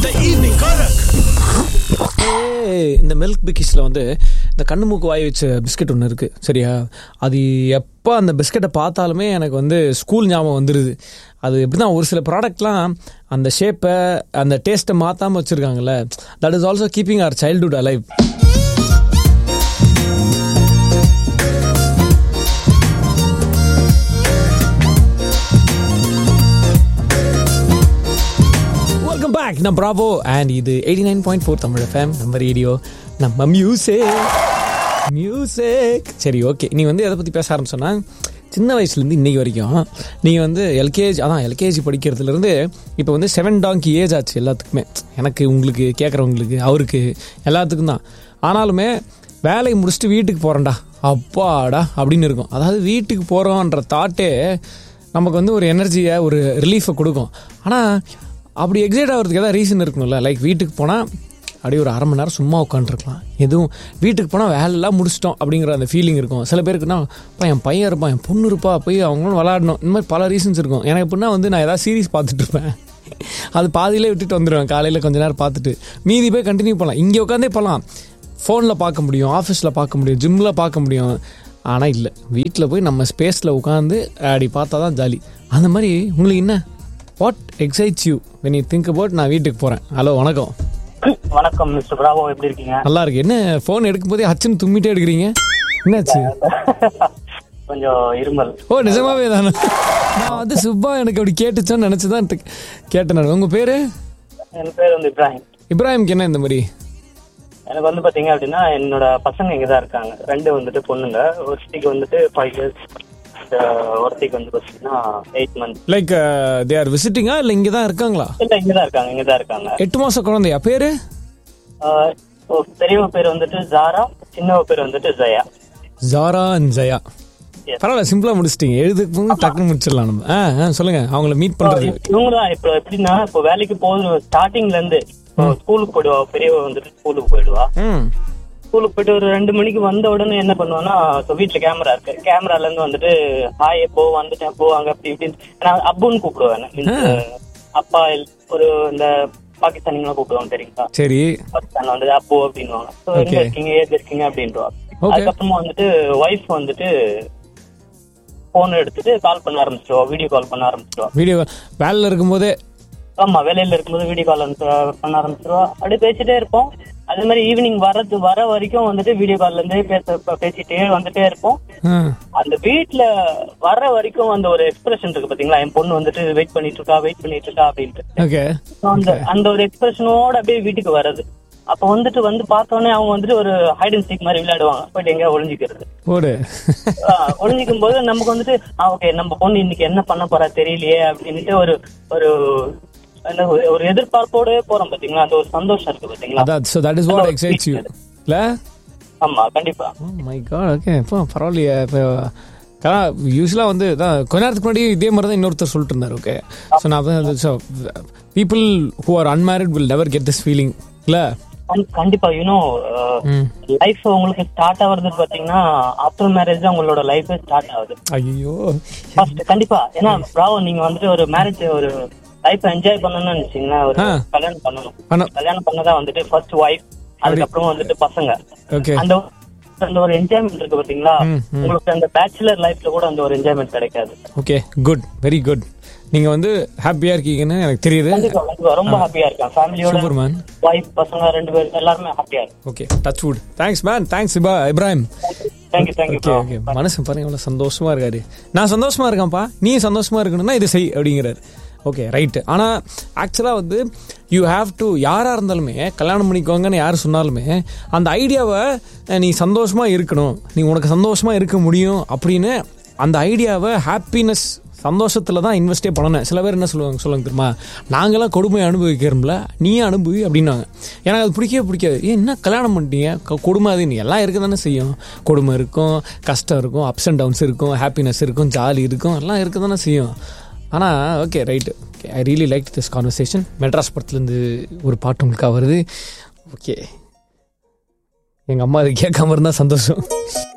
The evening Korak. ஏய், இந்த milk பிக்கிஸில் வந்து இந்த கண்ணு மூக்கு வாய் வச்ச பிஸ்கட் ஒன்று இருக்குது சரியா அது எப்போ அந்த பிஸ்கட்டை பார்த்தாலுமே எனக்கு வந்து ஸ்கூல் ஞாபகம் வந்துடுது அது எப்படி தான் ஒரு சில ப்ராடக்ட்லாம் அந்த ஷேப்பை அந்த டேஸ்ட்டை மாற்றாமல் வச்சுருக்காங்கல்ல that is also keeping our childhood alive welcome back நான் ப்ராவோ அண்ட் இது eighty nine point four Tamil FM நம்ம ரேடியோ நம்ம மியூசிக் மியூசிக் சரி ஓகே நீ வந்து எதை பற்றி பேச ஆரம்பிச்சோன்னா சின்ன வயசுலேருந்து இன்னைக்கு வரைக்கும் நீங்கள் வந்து எல்கேஜி அதான் எல்கேஜி படிக்கிறதுலேருந்து இப்போ வந்து செவன் டாங்கி ஏஜ் ஆச்சு எல்லாத்துக்குமே எனக்கு உங்களுக்கு கேட்குறவங்களுக்கு அவருக்கு எல்லாத்துக்கும் தான் ஆனாலுமே வேலையை முடிச்சுட்டு வீட்டுக்கு போகிறேன்டா அப்பாடா அப்படின்னு இருக்கும் அதாவது வீட்டுக்கு போகிறோன்ற தாட்டே நமக்கு வந்து ஒரு எனர்ஜியை ஒரு ரிலீஃபை கொடுக்கும் ஆனால் அப்படி எக்ஸைட் ஆகிறதுக்கு ஏதாவது ரீசன் இருக்கணும்ல லைக் வீட்டுக்கு போனால் அப்படியே ஒரு அரை மணி நேரம் சும்மா உட்காந்துருக்கலாம் எதுவும் வீட்டுக்கு போனால் வேலையெல்லாம் முடிச்சிட்டோம் அப்படிங்கிற அந்த ஃபீலிங் இருக்கும் சில பேருக்குன்னா அப்பா என் பையன் இருப்பான் என் பொண்ணு இருப்பா போய் அவங்களும் விளாடணும் இந்த மாதிரி பல ரீசன்ஸ் இருக்கும் எனக்கு எப்படின்னா வந்து நான் ஏதாவது சீரிஸ் பார்த்துட்டு இருப்பேன் அது பாதியிலே விட்டுட்டு வந்துடுவேன் காலையில் கொஞ்ச நேரம் பார்த்துட்டு மீதி போய் கண்டினியூ பண்ணலாம் இங்கே உட்காந்தே போகலாம் ஃபோனில் பார்க்க முடியும் ஆஃபீஸில் பார்க்க முடியும் ஜிம்மில் பார்க்க முடியும் ஆனால் இல்லை வீட்டில் போய் நம்ம ஸ்பேஸில் உட்காந்து அப்படி பார்த்தா தான் ஜாலி அந்த மாதிரி உங்களுக்கு என்ன what excites you when you think about நான் வீட்டுக்கு போகிறேன் ஹலோ வணக்கம் வணக்கம் மிஸ்டர் பிராவோ எப்படி இருக்கீங்க நல்லா இருக்கு என்ன ஃபோன் எடுக்கும் போதே ஹச்சுன்னு தும்மிட்டே எடுக்கிறீங்க என்னாச்சு கொஞ்சம் இருமல் ஓ நிஜமாவே தானே நான் வந்து சுப்பா எனக்கு அப்படி கேட்டுச்சோன்னு நினச்சி தான் கேட்டேன் நான் உங்கள் பேர் என் பேர் வந்து இப்ராஹிம் இப்ராஹிம்க்கு என்ன இந்த மாதிரி எனக்கு வந்து பாத்தீங்க அப்படின்னா என்னோட பசங்க இங்க தான் இருக்காங்க ரெண்டு வந்துட்டு பொண்ணுங்க ஒருத்திக்கு வந்துட்டு ஃபைவ் இயர்ஸ் ஒருத்திக்கு வந்து பாத்தீங்கன்னா eight month like they are விசிட்டிங்கா இல்லை இங்கே தான் இருக்காங்களா இல்ல இங்க தான் இருக்காங்க இங்க தான் இருக்காங்க எட்டு மாதம் குழந்தையா பேர் ஆஹ் ஒரு பெரியவ பேர் வந்துட்டு ஜாரா சின்னவ பேர் வந்துட்டு ஜயா ஜாரா அண்ட் ஜயா Yes. பரவாயில்ல சிம்பிளாக முடிச்சிட்டீங்க எழுதுக்கு டக்குன்னு முடிச்சிடலாம் நம்ம ஆ ஆ சொல்லுங்க அவங்கள மீட் பண்ணுறது இவங்க தான் இப்போ எப்படின்னா இப்போ வேலைக்கு போகுது ஸ்டார்டிங்ல இருந்து இப்போ ஸ்கூலுக்கு போயிடுவா பெரியவ வந்துட்டு ஸ்கூலுக்கு போயிடுவா ம் ஸ்கூலுக்கு போயிட்டு ஒரு ரெண்டு மணிக்கு வந்த உடனே என்ன பண்ணுவேன்னா இப்போ வீட்டுல கேமரா இருக்கு கேமரால இருந்து வந்துட்டு ஹாய் போ வந்துட்டேன் போ அங்க அப்படி இப்படின்னு நான் அப்புன்னு கூப்பிடுவேன் Means, அப்பா இல்- ஒரு இந்த பாகிஸ்தானிங்களா கூப்பிடுவாங்க தெரியுங்களா சரி பாகிஸ்தான்ல வந்து அப்போ அப்படின்னுவாங்க So, எங்க Okay. இருக்கீங்க ஏது இருக்கீங்க அப்படின்றாங்க Okay. அதுக்கப்புறமா வந்துட்டு ஒய்ஃப் வந்துட்டு போன் எடுத்துட்டு கால் பண்ண ஆரம்பிச்சிடுவா வீடியோ கால் பண்ண ஆரம்பிச்சிடுவா வீடியோ வேலையில் இருக்கும்போதே ஆமா வேலையில இருக்கும்போது வீடியோ கால் பண்ண ஆரம்பிச்சிருவா அப்படியே பேசிட்டே இருப்போம் அதே மாதிரி ஈவினிங் வரது வர வரைக்கும் வந்துட்டு வீடியோ கால்ல இருந்தே பேச பேசிட்டே வந்துட்டே இருப்போம் ஆ அந்த வீட்ல வர வரைக்கும் அந்த ஒரு எக்ஸ்பிரஷன் இருக்கு பாத்தீங்களா என் பொண்ணு வந்துட்டு வெயிட் பண்ணிட்டு இருக்கா வெயிட் பண்ணிட்டு இருக்கா அப்படின்ட்டு ஓகே So, அந்த அந்த ஒரு எக்ஸ்பிரஷனோட அப்படியே வீட்டுக்கு வர்றது அப்ப வந்துட்டு வந்து பார்த்தோன்னே அவங்க வந்துட்டு ஒரு ஹைட் அண்ட் சீக் மாதிரி விளையாடுவாங்க போயிட்டு எங்கேயா ஒளிஞ்சிக்கிறது ஓடு ஆஹ் ஒளிஞ்சிக்கும் போது நமக்கு வந்துட்டு ஓகே நம்ம பொண்ணு இன்னைக்கு என்ன பண்ண போறா தெரியலையே அப்படின்ட்டு ஒரு ஒரு என்ன ஒரு- ஒரு எதிர்பார்ப்போட போறோம் பாத்தீங்களா அந்த ஒரு சந்தோஷம் இருக்கு பாத்தீங்களா அதான் so that is what excites you இல்லை ஆமா கண்டிப்பா மை காட் ஓகே இப்போ பரவாயில்லையே இப்போ யூஸ்வலாக வந்து தான் கொஞ்ச நேரத்துக்கு முன்னாடி இதே மாதிரி தான் இன்னொருத்தர் சொல்லிட்டு இருந்தார் ஓகே ஸோ நான் தான் so people who are unmarried will never get this feeling இல்லை கண்- கண்டிப்பா யூனோ ம் லைஃப் உங்களுக்கு ஸ்டார்ட் ஆகுறது பாத்தீங்கன்னா ஆஃப்டர் மேரேஜ் தான் உங்களோட லைஃப் ஸ்டார்ட் ஆகுது ஐயோ ஃபர்ஸ்ட் கண்டிப்பா ஏன்னா ப்ராவோ நீங்க வந்துட்டு ஒரு மேரேஜ் ஒரு லைஃப் என்ஜாய் பண்ணணும்னு நினைச்சீங்கன்னா ஒரு ஆ. கல்யாணம் பண்ணணும் ஆனால் கல்யாணம் பண்ணதான் வந்துட்டு ஃபர்ஸ்ட் ஒய்ஃப் அதுக்கப்புறம் வந்துட்டு பசங்க ஓகே அந்த அந்த ஒரு என்ஜாய்மெண்ட் இருக்கு பாத்தீங்களா ம், உங்களுக்கு அந்த பேச்சுலர் லைஃப்ல கூட அந்த ஒரு என்ஜாய்மெண்ட் கிடைக்காது ஓகே குட் வெரி குட் நீங்கள் வந்து ஹாப்பியாக இருக்கீங்கன்னு எனக்கு தெரியுது கண்டிப்பா, கண்டிப்பா. ரொம்ப ஹாப்பியா இருக்கேன் ஃபேமிலியோட சூப்பர் மேன் ஒய்ஃப் பசங்க ரெண்டு பேர் எல்லாருமே ஹாப்பியா இருக்கு okay touch wood thanks man thanks இபா Ibrahim thank you thank you okay okay மனசு பாருங்க எவ்வளோ சந்தோஷமா இருக்காரு நான் சந்தோஷமா இருக்கேன்ப்பா நீ சந்தோஷமா இருக்கணும்னா இது செய் அப்படிங்கிறாரு ஓகே ரைட்டு ஆனால் ஆக்சுவலாக வந்து யூ ஹாவ் டு யாராக இருந்தாலுமே கல்யாணம் பண்ணிக்கோங்கன்னு யார் சொன்னாலுமே அந்த ஐடியாவை அஹ், நீ சந்தோஷமாக இருக்கணும் நீ உனக்கு சந்தோஷமாக இருக்க முடியும் அப்படின்னு அந்த ஐடியாவை ஹாப்பினஸ் சந்தோஷத்தில் தான் இன்வெஸ்டே பண்ணணும் சில பேர் என்ன சொல்லுவாங்க சொல்லுவாங்க தெரியுமா நாங்களாம் கொடுமை அனுபவிக்கிறோம்ல நீயே அனுபவி அப்படின்னாங்க எனக்கு அது பிடிக்கவே பிடிக்காது ஏன் என்ன கல்யாணம் பண்ணிட்டீங்க க- கொடுமை அது நீ எல்லாம் இருக்க தானே செய்யும் கொடுமை இருக்கும் கஷ்டம் இருக்கும் அப்ஸ் அண்ட் டவுன்ஸ் இருக்கும் ஹாப்பினஸ் இருக்கும் ஜாலி இருக்கும் எல்லாம் இருக்க தானே செய்யும் ஆனால் okay right okay I really like this conversation Madras படத்துலேருந்து ஒரு பாட்டு உங்களுக்காக வருது ஓகே எங்கள் அம்மா அது கேட்காம இருந்தால் சந்தோஷம்